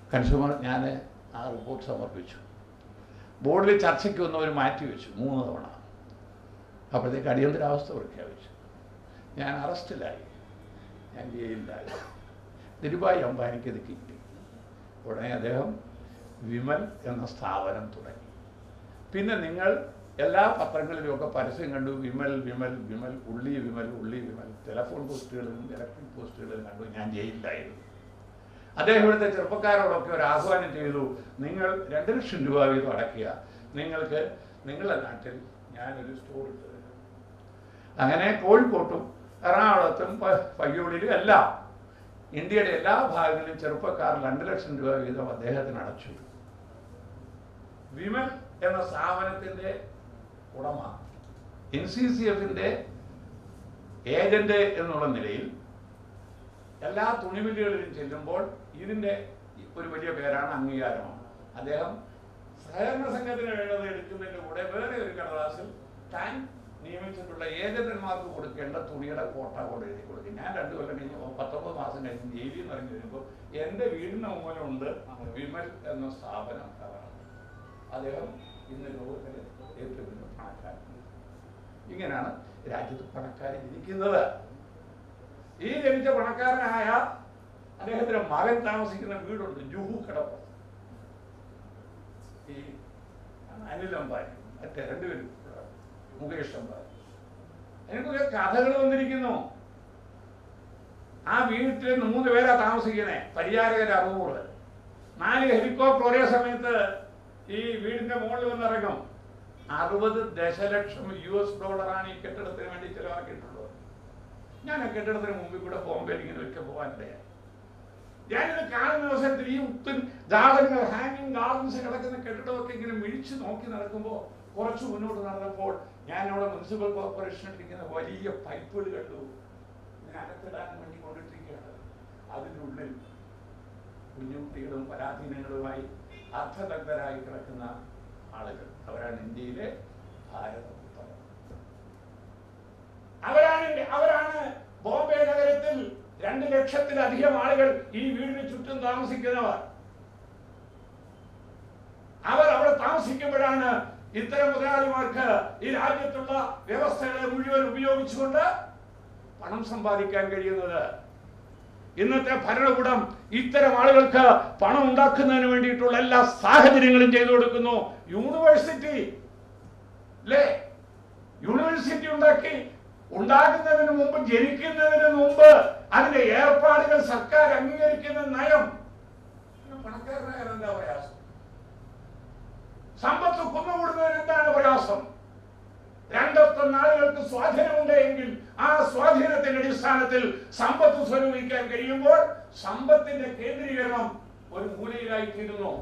consumer ഞാൻ ആ report സമർപ്പിച്ചു ബോർഡിൽ ചർച്ചയ്ക്ക് വന്നവർ മാറ്റിവെച്ചു മൂന്ന് തവണ അപ്പോഴത്തേക്ക് അടിയന്തരാവസ്ഥ പ്രഖ്യാപിച്ചു ഞാൻ അറസ്റ്റിലായി ഞാൻ ജയിലിലായി ധീരുഭായ് അംബാനിക്ക് ഇത് കിട്ടി ഉടനെ അദ്ദേഹം വിമൽ എന്ന സ്ഥാപനം തുടങ്ങി പിന്നെ നിങ്ങൾ എല്ലാ പത്രങ്ങളിലുമൊക്കെ പരസ്യം കണ്ടു വിമൽ വിമൽ വിമൽ ഉള്ളി വിമൽ ഉള്ളി വിമൽ ടെലഫോൺ പോസ്റ്റുകളിലും ഇലക്ട്രിക് പോസ്റ്റുകളിലും കണ്ടു ഞാൻ ജയിലിലായിരുന്നു അദ്ദേഹം ഇവിടുത്തെ ചെറുപ്പക്കാരോടൊക്കെ ഒരു ആഹ്വാനം ചെയ്തു നിങ്ങൾ രണ്ട് ലക്ഷം രൂപ വീതം അടയ്ക്കുക നിങ്ങൾക്ക് നിങ്ങളുടെ നാട്ടിൽ ഞാനൊരു സ്റ്റോർ ഇട്ട് തരാം അങ്ങനെ കോഴിക്കോട്ടും എറണാകുളത്തും പ- പയ്യോടിയിലും എല്ലാം ഇന്ത്യയുടെ എല്ലാ ഭാഗങ്ങളിലും ചെറുപ്പക്കാർ രണ്ട് ലക്ഷം രൂപ വീതം അദ്ദേഹത്തിന് അടച്ചു വിമൽ എന്ന സ്ഥാപനത്തിന്റെ ഉടമ എൻ സി സി എഫിന്റെ ഏജന്റ് എന്നുള്ള നിലയിൽ എല്ലാ തുണിമില്ലുകളിലും ചെല്ലുമ്പോൾ ഇതിന്റെ ഒരു വലിയ പേരാണ് അംഗീകാരമാണ് അദ്ദേഹം സഹകരണ സംഘത്തിന് വേണ്ടത് എടുക്കുന്നതിന്റെ കൂടെ വേറെ ഒരു കടലാസിൽ താൻ നിയമിച്ചിട്ടുള്ള ഏജന്റന്മാർക്ക് കൊടുക്കേണ്ട തുണിയുടെ കോട്ട കൊണ്ട് എഴുതി കൊടുക്കും ഞാൻ രണ്ടു കൊല്ലം കഴിഞ്ഞ് പത്തൊമ്പത് മാസം കഴിഞ്ഞ് ജയിലിൽ നിന്ന് ഇറങ്ങി വരുമ്പോൾ എൻ്റെ വീടിന് മുമ്പിലുണ്ട് വിമൽ എന്ന സ്ഥാപനം അതാണ് അദ്ദേഹം ഇന്ന് ലോകത്തിലെ ഏറ്റവും വലിയ പണക്കാരൻ ഇങ്ങനെയാണ് രാജ്യത്ത് പണക്കാരൻ ഇരിക്കുന്നത് ഈ ജനിച്ച പണക്കാരനായ അദ്ദേഹത്തിന്റെ മകൻ താമസിക്കുന്ന വീടുണ്ട് ജുഹു കടപ്പ് ഈ അനിൽ അംബാനി മറ്റേ രണ്ടുപേരും മുകേഷ് അംബാനി അതിനൊക്കെ കഥകൾ വന്നിരിക്കുന്നു ആ വീട്ടിൽ മൂന്ന് പേരാ താമസിക്കണേ പരിചാരകർ അറുന്നൂറ് നാല് ഹെലികോപ്റ്റർ ഒരേ സമയത്ത് ഈ വീടിന്റെ മുകളിൽ വന്നിറങ്ങും അറുപത് ദശലക്ഷം യു എസ് ഡോളറാണ് ഈ കെട്ടിടത്തിന് വേണ്ടി ചെലവാക്കിയിട്ടുള്ളത് ഞാൻ ആ കെട്ടിടത്തിന് മുമ്പിൽ കൂടെ ബോംബെയിൽ ഇങ്ങനെ ഒരിക്കൽ പോകാനിടയായി ഞാനിത് കാണുന്ന അവസരത്തിൽ ഈ ഉത്തൻ ഗാർഡനുകൾ ഹാങ്ങിങ് ഗാർഡൻസ് കിടക്കുന്ന കെട്ടിടമൊക്കെ ഇങ്ങനെ മിഴിച്ച് നോക്കി നടക്കുമ്പോൾ കുറച്ച് മുന്നോട്ട് നടന്നപ്പോൾ ഞാൻ അവിടെ മുനിസിപ്പൽ കോർപ്പറേഷനിൽ ഇരിക്കുന്ന വലിയ പൈപ്പുകൾ കണ്ടു ഇങ്ങനെ അകത്തിടാൻ വേണ്ടി കൊണ്ടിട്ടിരിക്കുകയാണ് അതിൻ്റെ ഉള്ളിൽ കുഞ്ഞുകുട്ടികളും പരാധീനങ്ങളുമായി അർത്ഥദഗ്ധരായി കിടക്കുന്ന ആളുകൾ അവരാണ് ഇന്ത്യയിലെ ഭാരത ഉത്തമം അവരാണ് അവരാണ് ബോംബെ നഗരത്തിൽ രണ്ട് ലക്ഷത്തിലധികം ആളുകൾ ഈ വീടിന് ചുറ്റും താമസിക്കുന്നവർ അവർ അവിടെ താമസിക്കുമ്പോഴാണ് ഇത്തരം മുതലാളിമാർക്ക് ഈ രാജ്യത്തുള്ള വ്യവസ്ഥകളെ മുഴുവൻ ഉപയോഗിച്ചുകൊണ്ട് പണം സമ്പാദിക്കാൻ കഴിയുന്നത് ഇന്നത്തെ ഭരണകൂടം ഇത്തരം ആളുകൾക്ക് പണം ഉണ്ടാക്കുന്നതിന് വേണ്ടിയിട്ടുള്ള എല്ലാ സാഹചര്യങ്ങളും ചെയ്തു കൊടുക്കുന്നു യൂണിവേഴ്സിറ്റി അല്ലേ യൂണിവേഴ്സിറ്റി ഉണ്ടാക്കി ഉണ്ടാകുന്നതിന് മുമ്പ് ജനിക്കുന്നതിന് മുമ്പ് അതിന്റെ ഏർപ്പാടുകൾ സർക്കാർ അംഗീകരിക്കുന്ന നയം പിന്നെ പണക്കാരനായ എന്താ പ്രയാസം സമ്പത്ത് കുന്നുകൂടുന്നതിന് എന്താണ് പ്രയാസം രണ്ടൊത്ത നാളുകൾക്ക് സ്വാധീനമുണ്ട് എങ്കിൽ ആ സ്വാധീനത്തിന്റെ അടിസ്ഥാനത്തിൽ സമ്പത്ത് സ്വരൂപിക്കാൻ കഴിയുമ്പോൾ സമ്പത്തിന്റെ കേന്ദ്രീകരണം ഒരു മൂലയിലായി തീരുന്നു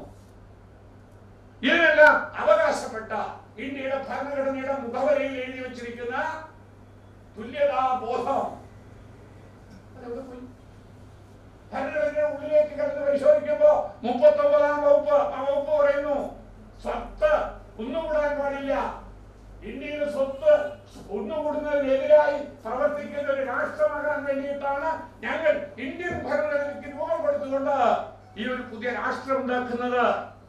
ഇതിനെല്ലാം അവകാശപ്പെട്ട ഇന്ത്യയുടെ ഭരണഘടനയുടെ മുഖവരയിൽ എഴുതി വച്ചിരിക്കുന്ന തുല്യതാ ബോധം അതെവിടെ പോയി ഭരണഘടനയുടെ ഉള്ളിലേക്ക് കടന്ന് പരിശോധിക്കുമ്പോ മുപ്പത്തി ഒമ്പതാം വകുപ്പ് ആ വകുപ്പ് പറയുന്നു സ്വത്ത് കുന്നുകൂടാൻ പാടില്ല ഇന്ത്യയിൽ സ്വത്ത് കുന്നുകൂടുന്നതിനെതിരായി പ്രവർത്തിക്കുന്ന ഒരു രാഷ്ട്രമാകാൻ വേണ്ടിയിട്ടാണ് ഞങ്ങൾ ഇന്ത്യൻ ഭരണഘടനയ്ക്ക് രൂപം കൊടുത്തുകൊണ്ട് ഈ ഒരു പുതിയ രാഷ്ട്രം ഉണ്ടാക്കുന്നത്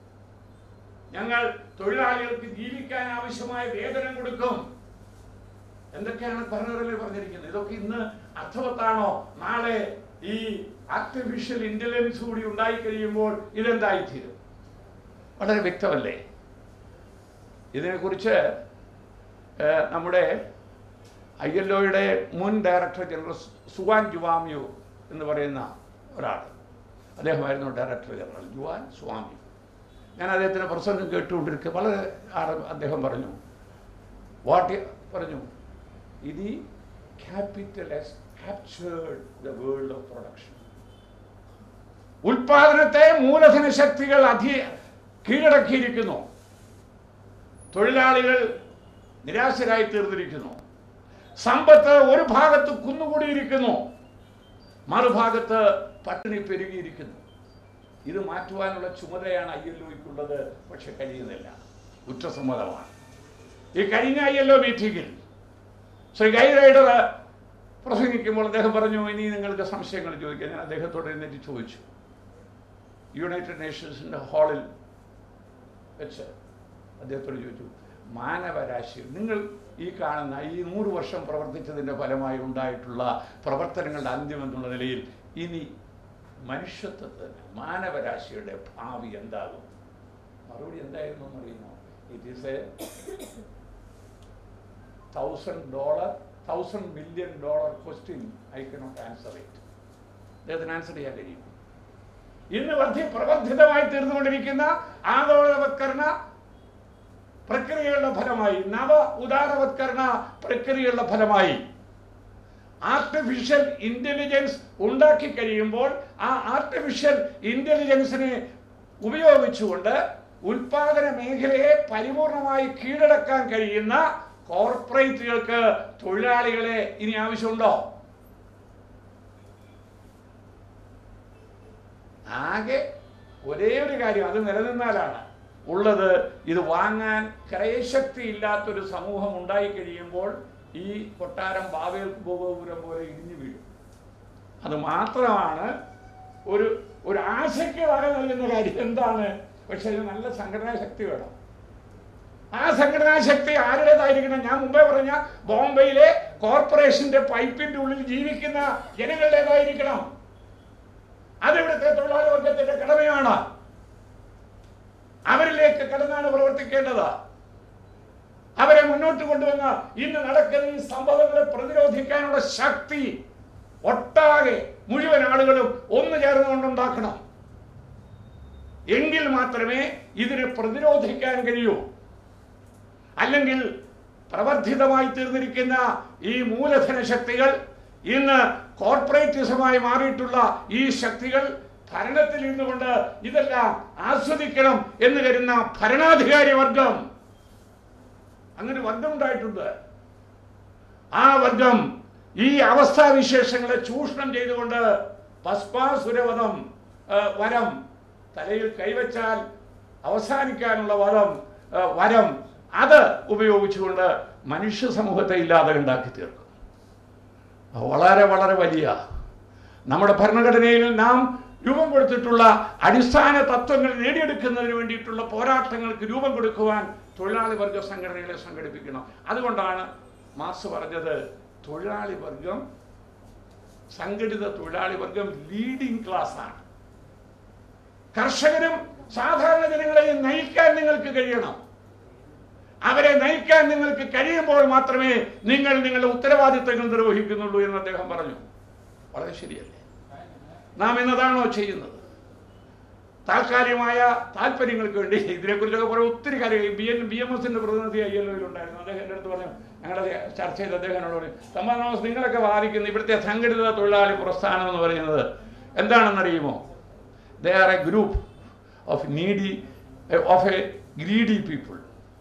ഞങ്ങൾ തൊഴിലാളികൾക്ക് ജീവിക്കാൻ ആവശ്യമായ വേതനം കൊടുക്കും എന്തൊക്കെയാണ് ഭരണഘടനയിൽ പറഞ്ഞിരിക്കുന്നത് ഇതൊക്കെ ഇന്ന് അർത്ഥവത്താണോ നാളെ ഈ ആർട്ടിഫിഷ്യൽ ഇന്റലിജൻസ് കൂടി ഉണ്ടായി കഴിയുമ്പോൾ ഇതെന്തായിത്തീരും വളരെ വ്യക്തമല്ലേ ഇതിനെക്കുറിച്ച് ഏഹ്, നമ്മുടെ ഐ എൽ ഒയുടെ മുൻ ഡയറക്ടർ ജനറൽ സു- സുവാൻ ജുവാമിയോ എന്ന് പറയുന്ന ഒരാൾ അദ്ദേഹമായിരുന്നു ഡയറക്ടർ ജനറൽ ജുവാൻ സ്വാമി ഞാൻ അദ്ദേഹത്തിൻ്റെ പ്രസംഗം കേട്ടുകൊണ്ടിരിക്കുക വളരെ ആറ് അദ്ദേഹം പറഞ്ഞു വാട്ട് പറഞ്ഞു ഇത് capital has captured the world of production ഉൽപാദനത്തെ മൂലധന ശക്തികൾ അധി കീഴടക്കിയിരിക്കുന്നു തൊഴിലാളികൾ നിരാശരായി തീർന്നിരിക്കുന്നു സമ്പത്ത് ഒരു ഭാഗത്ത് കുന്നുകൂടിയിരിക്കുന്നു മറുഭാഗത്ത് പട്ടിണി പെരുകിയിരിക്കുന്നു ഇത് മാറ്റുവാനുള്ള ചുമതലയാണ് ഐ എൽ ഒയ്ക്കുള്ളത് പക്ഷെ കഴിയുന്നില്ല കുറ്റസമ്മതമാണ് ഈ കഴിഞ്ഞ ഐ എൽ ഒ മീറ്റിംഗിൽ ശ്രീ ഗൈ റൈഡർ പ്രസംഗിക്കുമ്പോൾ അദ്ദേഹം പറഞ്ഞു ഇനി നിങ്ങൾക്ക് സംശയങ്ങൾ ചോദിക്കാൻ ഞാൻ അദ്ദേഹത്തോട് എഴുന്നേറ്റ് ചോദിച്ചു യുണൈറ്റഡ് നേഷൻസിൻ്റെ ഹാളിൽ വെച്ച് അദ്ദേഹത്തോട് ചോദിച്ചു മാനവരാശി നിങ്ങൾ ഈ കാണുന്ന ഈ നൂറ് വർഷം പ്രവർത്തിച്ചതിൻ്റെ ഫലമായി ഉണ്ടായിട്ടുള്ള പ്രവർത്തനങ്ങളുടെ അന്ത്യം എന്നുള്ള നിലയിൽ ഇനി മനുഷ്യത്വത്തിന് മാനവരാശിയുടെ ഭാവി എന്താകും മറുപടി എന്തായിരുന്നു എന്നറിയുമോ it is a thousand dollar thousand million dollar question I cannot answer it അദ്ദേഹത്തിന് ആൻസർ ചെയ്യാൻ കഴിയും ഇന്ന് വർദ്ധി പ്രവർദ്ധിതമായി തീർന്നുകൊണ്ടിരിക്കുന്ന ആഗോളവത്കരണ പ്രക്രിയകളുടെ ഫലമായി നവ ഉദാരവത്കരണ പ്രക്രിയകളുടെ ഫലമായി ആർട്ടിഫിഷ്യൽ ഇന്റലിജൻസ് ഉണ്ടാക്കി കഴിയുമ്പോൾ ആ ആർട്ടിഫിഷ്യൽ ഇന്റലിജൻസിനെ ഉപയോഗിച്ചുകൊണ്ട് ഉൽപാദന മേഖലയെ പരിപൂർണമായി കീഴടക്കാൻ കഴിയുന്ന കോർപ്പറേറ്റുകൾക്ക് തൊഴിലാളികളെ ഇനി ആവശ്യമുണ്ടോ ആകെ ഒരേ ഒരു കാര്യം അത് നിലനിന്നാലാണ് ഉള്ളത് ഇത് വാങ്ങാൻ ക്രയശക്തി ഇല്ലാത്തൊരു സമൂഹം ഉണ്ടായി കഴിയുമ്പോൾ ഈ കൊട്ടാരം ബാബേൽ ഗോപുരം പോലെ ഇടിഞ്ഞു വീഴും അത് മാത്രമാണ് ഒരു ഒരു ആശയ്ക്ക് വക നൽകുന്ന കാര്യം എന്താണ് പക്ഷെ അതിന് നല്ല സംഘടനാ ശക്തി വേണം ആ സംഘടനാ ശക്തി ആരുടേതായിരിക്കണം ഞാൻ മുമ്പേ പറഞ്ഞ ബോംബെയിലെ കോർപ്പറേഷന്റെ പൈപ്പിന്റെ ഉള്ളിൽ ജീവിക്കുന്ന ജനങ്ങളുടേതായിരിക്കണം അത് ഇവിടുത്തെ തൊഴിലാളി വർഗത്തിന്റെ കടമയാണ് അവരിലേക്ക് കടന്നാണ് പ്രവർത്തിക്കേണ്ടത് അവരെ മുന്നോട്ട് കൊണ്ടുവന്ന ഇന്ന് നടക്കുന്ന ഈ സംഭവങ്ങളെ പ്രതിരോധിക്കാനുള്ള ശക്തി ഒട്ടാകെ മുഴുവൻ ആളുകളും ഒന്നു ചേർന്നുകൊണ്ടുണ്ടാക്കണം എങ്കിൽ മാത്രമേ ഇതിനെ പ്രതിരോധിക്കാൻ കഴിയൂ അല്ലെങ്കിൽ പ്രവർദ്ധിതമായി തീർന്നിരിക്കുന്ന ഈ മൂലധന ശക്തികൾ ഇന്ന് കോർപ്പറേറ്റിസമായി മാറിയിട്ടുള്ള ഈ ശക്തികൾ ഭരണത്തിൽ ഇരുന്നുകൊണ്ട് ഇതെല്ലാം ആസ്വദിക്കണം എന്ന് കരുതുന്ന ഭരണാധികാരി വർഗം അങ്ങനെ വർഗം ഉണ്ടായിട്ടുണ്ട് ആ വർഗം ഈ അവസ്ഥാവിശേഷങ്ങളെ ചൂഷണം ചെയ്തുകൊണ്ട് ഭസ്മാസുരവധം ആ, വരം തലയിൽ കൈവച്ചാൽ അവസാനിക്കാനുള്ള വരം ആ, വരം അത് ഉപയോഗിച്ചുകൊണ്ട് മനുഷ്യ സമൂഹത്തെ ഇല്ലാതെ ഉണ്ടാക്കി തീർക്കും വളരെ വളരെ വലിയ നമ്മുടെ ഭരണഘടനയിൽ നാം രൂപം കൊടുത്തിട്ടുള്ള അടിസ്ഥാന തത്വങ്ങൾ നേടിയെടുക്കുന്നതിന് വേണ്ടിയിട്ടുള്ള പോരാട്ടങ്ങൾക്ക് രൂപം കൊടുക്കുവാൻ തൊഴിലാളി വർഗ സംഘടനകളെ സംഘടിപ്പിക്കണം അതുകൊണ്ടാണ് മാസ് പറഞ്ഞത് തൊഴിലാളി വർഗം സംഘടിത തൊഴിലാളി വർഗം ലീഡിംഗ് ക്ലാസ് ആണ് കർഷകരും സാധാരണ ജനങ്ങളെയും നയിക്കാൻ നിങ്ങൾക്ക് കഴിയണം അവരെ നയിക്കാൻ നിങ്ങൾക്ക് കഴിയുമ്പോൾ മാത്രമേ നിങ്ങൾ നിങ്ങളുടെ ഉത്തരവാദിത്തങ്ങൾ നിർവഹിക്കുന്നുള്ളൂ എന്ന് അദ്ദേഹം പറഞ്ഞു വളരെ ശരിയല്ലേ നാം ഇന്നതാണോ ചെയ്യുന്നത് താൽക്കാലികമായ താല്പര്യങ്ങൾക്ക് വേണ്ടി ഇതിനെക്കുറിച്ചൊക്കെ കുറേ ഒത്തിരി കാര്യങ്ങൾ ബി എൻ ബി എം എസിന്റെ പ്രതിനിധി ഐ എൽ ഒയിലുണ്ടായിരുന്നു അദ്ദേഹം എൻ്റെ അടുത്ത് പറഞ്ഞു ഞങ്ങളുടെ ചർച്ച ചെയ്ത് അദ്ദേഹം എന്നോട് പറഞ്ഞു സമ്മാനോസ് നിങ്ങളൊക്കെ വാദിക്കുന്ന ഇവിടുത്തെ സംഘടിത തൊഴിലാളി പ്രസ്ഥാനം എന്ന് പറയുന്നത് എന്താണെന്നറിയുമോ they are a group of needy of a greedy people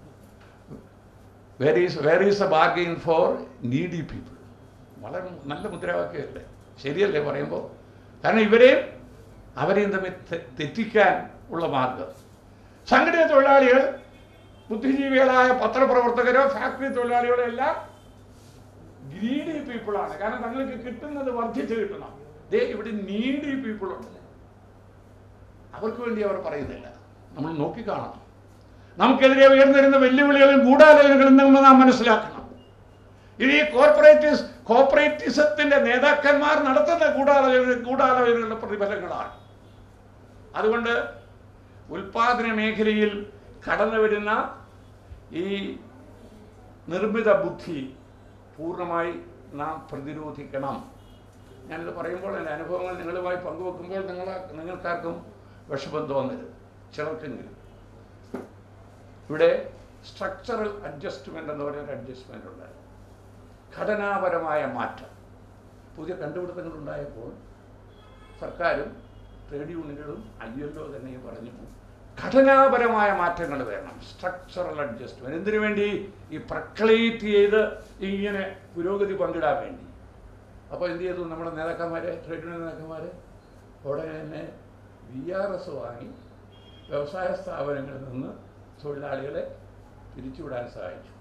where is where is a bargain for needy people വളരെ നല്ല മുദ്രാവാക്യമല്ലേ ശരിയല്ലേ പറയുമ്പോൾ കാരണം ഇവരെയും അവരെയും തമ്മിൽ തെ- തെറ്റിക്കാൻ ഉള്ള മാർഗം സംഘടിത തൊഴിലാളികൾ ബുദ്ധിജീവികളായ പത്രപ്രവർത്തകരോ ഫാക്ടറി തൊഴിലാളികളോ എല്ലാം ഗ്രീഡി പീപ്പിളാണ് കാരണം തങ്ങൾക്ക് കിട്ടുന്നത് വർദ്ധിച്ച് കിട്ടണം ദേ ഇവിടെ നീഡി പീപ്പിൾ ഉണ്ട് അവർക്ക് വേണ്ടി അവർ പറയുന്നില്ല നമ്മൾ നോക്കിക്കാണണം നമുക്കെതിരെ ഉയർന്നിരുന്ന വെല്ലുവിളികളും ഗൂഢാലോചനകളും നമ്മൾ നാം മനസ്സിലാക്കണം ഇത് ഈ കോർപ്പറേറ്റീവ് കോർപ്പറേറ്റിസത്തിന്റെ നേതാക്കന്മാർ നടത്തുന്ന ഗൂഢാലോചന ഗൂഢാലോചനകളുടെ പ്രതിഫലങ്ങളാണ് അതുകൊണ്ട് ഉൽപാദന മേഖലയിൽ കടന്നു വരുന്ന ഈ നിർമ്മിത ബുദ്ധി പൂർണ്ണമായി നാം പ്രതിരോധിക്കണം ഞാനിത് പറയുമ്പോൾ എൻ്റെ അനുഭവങ്ങൾ നിങ്ങളുമായി പങ്കുവെക്കുമ്പോൾ നിങ്ങൾ നിങ്ങൾക്കാർക്കും വിഷമം തോന്നരുത് ചിലർക്കെങ്കിലും ഇവിടെ സ്ട്രക്ചറൽ അഡ്ജസ്റ്റ്മെന്റ് എന്ന് പറയുന്ന ഒരു അഡ്ജസ്റ്റ്മെന്റ് ഉണ്ടായിരുന്നു ഘടനാപരമായ മാറ്റം പുതിയ കണ്ടുപിടുത്തങ്ങൾ ഉണ്ടായപ്പോൾ സർക്കാരും ട്രേഡ് യൂണിയനുകളും ഐ എൽ ഒ തന്നെയും പറഞ്ഞു ഘടനാപരമായ മാറ്റങ്ങൾ വേണം സ്ട്രക്ചറൽ അഡ്ജസ്റ്റ്മെന്റ് എന്തിനു വേണ്ടി ഈ പ്രക്ലേറ്റ് ചെയ്ത് ഇങ്ങനെ പുരോഗതി പങ്കിടാൻ വേണ്ടി അപ്പോൾ എന്ത് ചെയ്തു നമ്മുടെ നേതാക്കന്മാരെ ട്രേഡ് യൂണിയൻ നേതാക്കന്മാരെ ഉടനെ തന്നെ വി ആർ എസ് വാങ്ങി വ്യവസായ സ്ഥാപനങ്ങളിൽ നിന്ന് തൊഴിലാളികളെ പിരിച്ചുവിടാൻ സഹായിച്ചു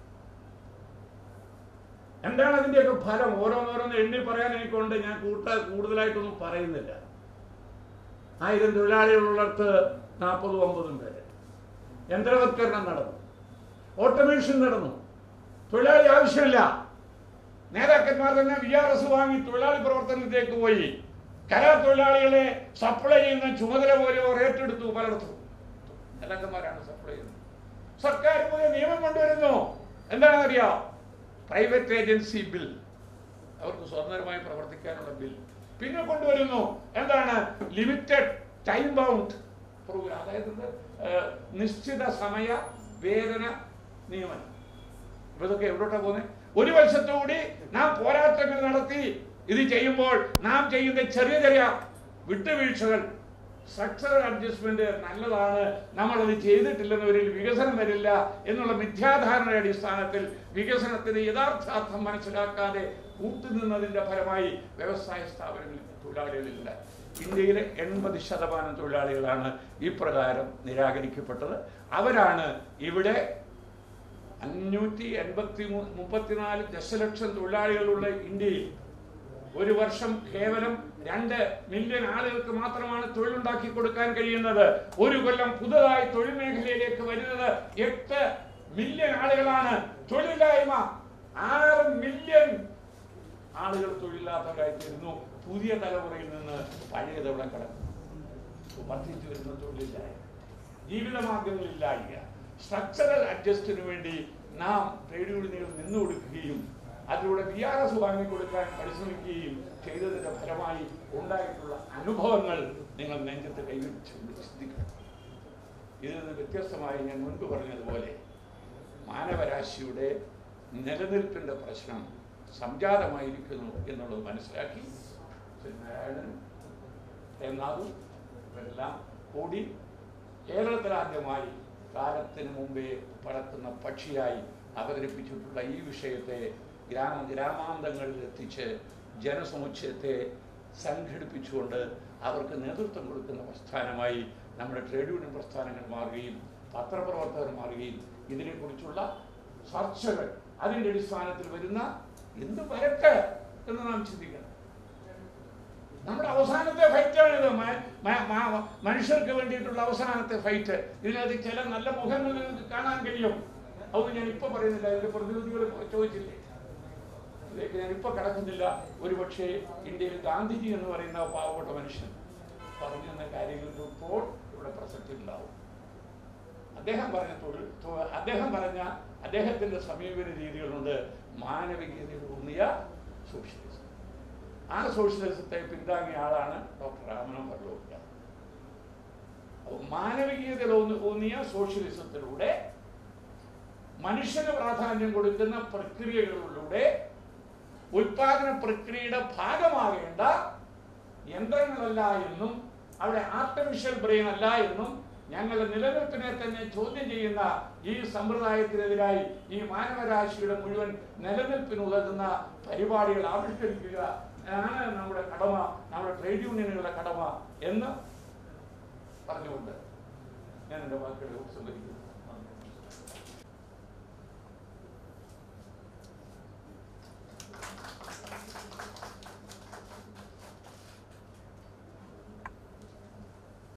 എന്താണ് അതിൻ്റെയൊക്കെ ഫലം ഓരോന്നോരോന്ന് എണ്ണി പറയാൻ എനിക്കൊണ്ട് ഞാൻ കൂട്ട കൂടുതലായിട്ടൊന്നും പറയുന്നില്ല ആയിരം തൊഴിലാളികളുള്ളിടത്ത് നാൽപ്പതും അമ്പതും പേര് യന്ത്രവൽക്കരണം നടന്നു ഓട്ടോമേഷൻ നടന്നു തൊഴിലാളി ആവശ്യമില്ല നേതാക്കന്മാർ തന്നെ വി ആർ എസ് വാങ്ങി തൊഴിലാളി പ്രവർത്തനത്തിലേക്ക് പോയി കരാർ തൊഴിലാളികളെ സപ്ലൈ ചെയ്യുന്ന ചുമതല പോലെ അവർ ഏറ്റെടുത്തു പലയിടത്തും നേതാക്കന്മാരാണ് സപ്ലൈ ചെയ്യുന്നത് സർക്കാർ പുതിയ നിയമം കൊണ്ടുവരുന്നു എന്താണെന്നറിയാം പ്രൈവറ്റ് ഏജൻസി ബിൽ അവർക്ക് സ്വതന്ത്രമായി പ്രവർത്തിക്കാനുള്ള ബിൽ പിന്നെ കൊണ്ടുവരുന്നു എന്താണ് ലിമിറ്റഡ് ടൈം ബൗണ്ട് പ്രോഗ്രാം അതായത് ഇത്, ഏഹ്, നിശ്ചിത സമയ വേതന നിയമനം അപ്പൊ ഇതൊക്കെ എവിടോട്ടാ പോകുന്നത് ഒരു വശത്തുകൂടി നാം പോരാട്ടങ്ങൾ നടത്തി ഇത് ചെയ്യുമ്പോൾ നാം ചെയ്യുന്ന ചെറിയ ചെറിയ വിട്ടുവീഴ്ചകൾ സ്ട്രക്ചറൽ അഡ്ജസ്റ്റ്മെന്റ് നല്ലതാണ് നമ്മളത് ചെയ്തിട്ടില്ലെന്നവരിൽ വികസനം വരില്ല എന്നുള്ള മിഥ്യാധാരണയുടെ അടിസ്ഥാനത്തിൽ വികസനത്തിന് യഥാർത്ഥാർത്ഥം മനസ്സിലാക്കാതെ കൂട്ടുനിന്നതിന്റെ ഫലമായി വ്യവസായ സ്ഥാപനങ്ങളിൽ തൊഴിലാളികളില്ല ഇന്ത്യയിലെ എൺപത് ശതമാനം തൊഴിലാളികളാണ് ഇപ്രകാരം നിരാകരിക്കപ്പെട്ടത് അവരാണ് ഇവിടെ അഞ്ഞൂറ്റി എൺപത്തി മുപ്പത്തിനാല് ദശലക്ഷം തൊഴിലാളികളുള്ള ഇന്ത്യയിൽ ഒരു വർഷം കേവലം രണ്ട് മില്യൺ ആളുകൾക്ക് മാത്രമാണ് തൊഴിലുണ്ടാക്കി കൊടുക്കാൻ കഴിയുന്നത് ഒരു കൊല്ലം പുതുതായി തൊഴിൽ മേഖലയിലേക്ക് വരുന്നത് എട്ട് മില്യൺ ആളുകളാണ് തൊഴിലില്ലായ്മ ആറ് മില്യൺ ആളുകൾ തൊഴിലില്ലാത്തവരായി തീരുന്നു പുതിയ തലമുറയിൽ നിന്ന് പഴയതവിടെ കടന്നു വർദ്ധിച്ചു വരുന്ന തൊഴിലില്ലായ്മ ജീവിതമാർഗങ്ങളില്ലായ്മ സ്ട്രക്ചറൽ അഡ്ജസ്റ്റിന് വേണ്ടി നാം ട്രേഡ് യൂണിയനുകൾ നിന്നു കൊടുക്കുകയും അതിലൂടെ ബി ആർ എസ് വാങ്ങിക്കൊടുക്കാൻ പരിശ്രമിക്കുകയും ചെയ്തതിന്റെ ഫലമായി ഉണ്ടായിട്ടുള്ള അനുഭവങ്ങൾ നിങ്ങൾ നെഞ്ചത്ത് കൈവരിച്ച് ചിന്തിക്കണം ഇതിൽ നിന്ന് വ്യത്യസ്തമായി ഞാൻ മുൻപ് പറഞ്ഞതുപോലെ മാനവരാശിയുടെ നിലനിൽപ്പിന്റെ പ്രശ്നം സംജാതമായിരിക്കുന്നു എന്നുള്ളത് മനസ്സിലാക്കി ശ്രീ നാരായണനും എന്നാതും ഇവരെല്ലാം കൂടി കേരളത്തിൽ ആദ്യമായി കാലത്തിന് മുമ്പേ പറക്കുന്ന പക്ഷിയായി അവതരിപ്പിച്ചിട്ടുള്ള ഈ വിഷയത്തെ ഗ്രാമ ഗ്രാമാന്തങ്ങളിൽ എത്തിച്ച് ജനസമുച്ചയത്തെ സംഘടിപ്പിച്ചുകൊണ്ട് അവർക്ക് നേതൃത്വം കൊടുക്കുന്ന പ്രസ്ഥാനമായി നമ്മുടെ ട്രേഡ് യൂണിയൻ പ്രസ്ഥാനങ്ങൾ മാറുകയും പത്രപ്രവർത്തകർ മാറുകയും ഇതിനെക്കുറിച്ചുള്ള ചർച്ചകൾ അതിൻ്റെ അടിസ്ഥാനത്തിൽ വരുന്ന എന്ത് വരട്ടെ എന്ന് നാം ചിന്തിക്കണം നമ്മുടെ അവസാനത്തെ ഫൈറ്റാണ് ഇത് മ- മ- മ- മനുഷ്യർക്ക് വേണ്ടിയിട്ടുള്ള അവസാനത്തെ ഫൈറ്റ് ഇതിനകത്ത് ചില നല്ല മുഖങ്ങൾ നിങ്ങൾക്ക് കാണാൻ കഴിയും അതൊന്നും ഞാൻ ഇപ്പൊ പറയുന്നില്ല അതിന്റെ പ്രതിനിധികൾ ചോദിച്ചില്ലേ ഇതിലേക്ക് ഞാൻ ഇപ്പൊ കടക്കുന്നില്ല ഒരുപക്ഷെ ഇന്ത്യയിൽ ഗാന്ധിജി എന്ന് പറയുന്ന പാവപ്പെട്ട മനുഷ്യൻ പറഞ്ഞു തന്ന കാര്യങ്ങൾക്ക് ഇപ്പോൾ ഇവിടെ പ്രസക്തി ഉണ്ടാവും അദ്ദേഹം പറഞ്ഞ തൊഴിൽ തൊ- അദ്ദേഹം പറഞ്ഞ അദ്ദേഹത്തിന്റെ സമീപന രീതികളുണ്ട് മാനവികതയിൽ ഊന്നിയ സോഷ്യലിസം ആ സോഷ്യലിസത്തെ പിന്താങ്ങിയ ആളാണ് ഡോക്ടർ രാമനോഹർ ലോഹിയ അപ്പോൾ മാനവികതയിൽ ഊന്നി- ഊന്നിയ സോഷ്യലിസത്തിലൂടെ മനുഷ്യന് പ്രാധാന്യം കൊടുക്കുന്ന പ്രക്രിയകളിലൂടെ ഉൽപാദന പ്രക്രിയയുടെ ഭാഗമാകേണ്ട യന്ത്രങ്ങളല്ല എന്നും അവിടെ ആർട്ടിഫിഷ്യൽ ബ്രെയിൻ അല്ല എന്നും ഞങ്ങളുടെ നിലനിൽപ്പിനെ തന്നെ ചോദ്യം ചെയ്യുന്ന ഈ സമ്പ്രദായത്തിനെതിരായി ഈ മാനവരാശിയുടെ മുഴുവൻ നിലനിൽപ്പിന് ഉതകുന്ന പരിപാടികൾ ആവിഷ്കരിക്കുക ആണ് നമ്മുടെ കടമ നമ്മുടെ ട്രേഡ് യൂണിയനുകളുടെ കടമ എന്ന് പറഞ്ഞുകൊണ്ട് ഞാൻ എൻ്റെ വാക്കുകളെ ഉപസംഹരിക്കുന്നു